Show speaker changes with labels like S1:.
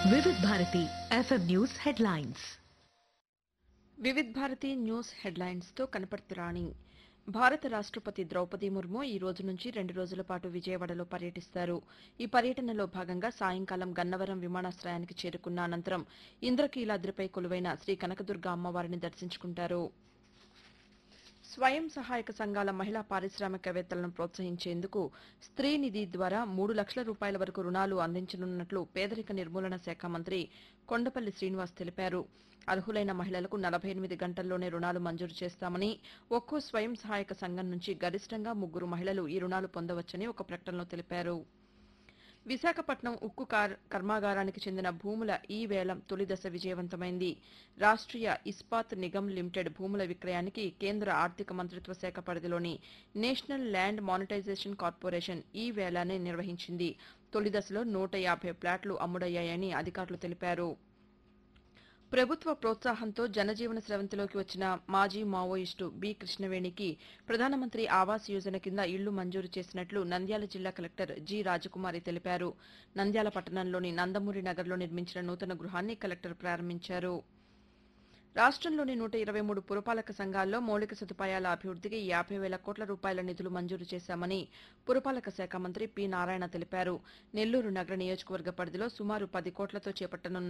S1: Vividh Bharati FM news headlines
S2: Vividh Bharati news హెడ్లైన్స్తో కనపడుతురాణి భారత రాష్ట్రపతి ద్రౌపది ముర్ము ఈ రోజు నుంచి రెండు రోజుల పాటు విజయవాడలో పర్యటిస్తారు ఈ పర్యటనలో భాగంగా సాయంకాలం గన్నవరం విమానాశ్రయానికి చేరుకున్న అనంతరం ఇంద్రకీలాద్రిపై కొలువైన శ్రీ కనకదుర్గ అమ్మవారిని దర్శించుకుంటారు స్వయం సహాయక సంఘాల మహిళా పారిశ్రామికవేత్తలను ప్రోత్సహించేందుకు స్త్రీ నిధి ద్వారా మూడు లక్షల రూపాయల వరకు రుణాలు అందించనున్నట్లు పేదరిక నిర్మూలన శాఖ మంత్రి కొండపల్లి శ్రీనివాస్ తెలిపారు అర్హులైన మహిళలకు నలభై ఎనిమిది గంటల్లోనే రుణాలు మంజూరు చేస్తామని ఒక్కో స్వయం సహాయక సంఘం నుంచి గరిష్టంగా ముగ్గురు మహిళలు ఈ రుణాలు పొందవచ్చని ఒక ప్రకటనలో తెలిపారు విశాఖపట్నం ఉక్కు కార్ కర్మాగారానికి చెందిన భూముల ఈ వేలం తొలి దశ విజయవంతమైంది రాష్ట్రీయ ఇస్పాత్ నిగమ్ లిమిటెడ్ భూముల విక్రయానికి కేంద్ర ఆర్థిక మంత్రిత్వ శాఖ పరిధిలోని నేషనల్ ల్యాండ్ మానిటైజేషన్ కార్పొరేషన్ ఈ వేలాన్ని నిర్వహించింది తొలి దశలో నూట యాభై ప్లాట్లు అమ్ముడయ్యాయని అధికారులు తెలిపారు ప్రభుత్వ ప్రోత్సాహంతో జనజీవన స్రవంతిలోకి వచ్చిన మాజీ మావోయిస్టు బి కృష్ణవేణికి ప్రధానమంత్రి ఆవాస్ యోజన కింద ఇళ్లు మంజూరు చేసినట్లు నంద్యాల జిల్లా కలెక్టర్ జి రాజకుమారి తెలిపారు నంద్యాల పట్టణంలోని నందమూరి నగర్లో నిర్మించిన నూతన గృహాన్ని కలెక్టర్ ప్రారంభించారు రాష్ట్రంలోని నూట ఇరవై మూడు పురపాలక సంఘాల్లో మౌలిక సదుపాయాల అభివృద్ధికి యాభై వేల కోట్ల రూపాయల నిధులు మంజూరు చేశామని పురపాలక శాఖ మంత్రి పి నారాయణ తెలిపారు నెల్లూరు నగర నియోజకవర్గ పరిధిలో సుమారు పది కోట్లతో చేపట్టనున్న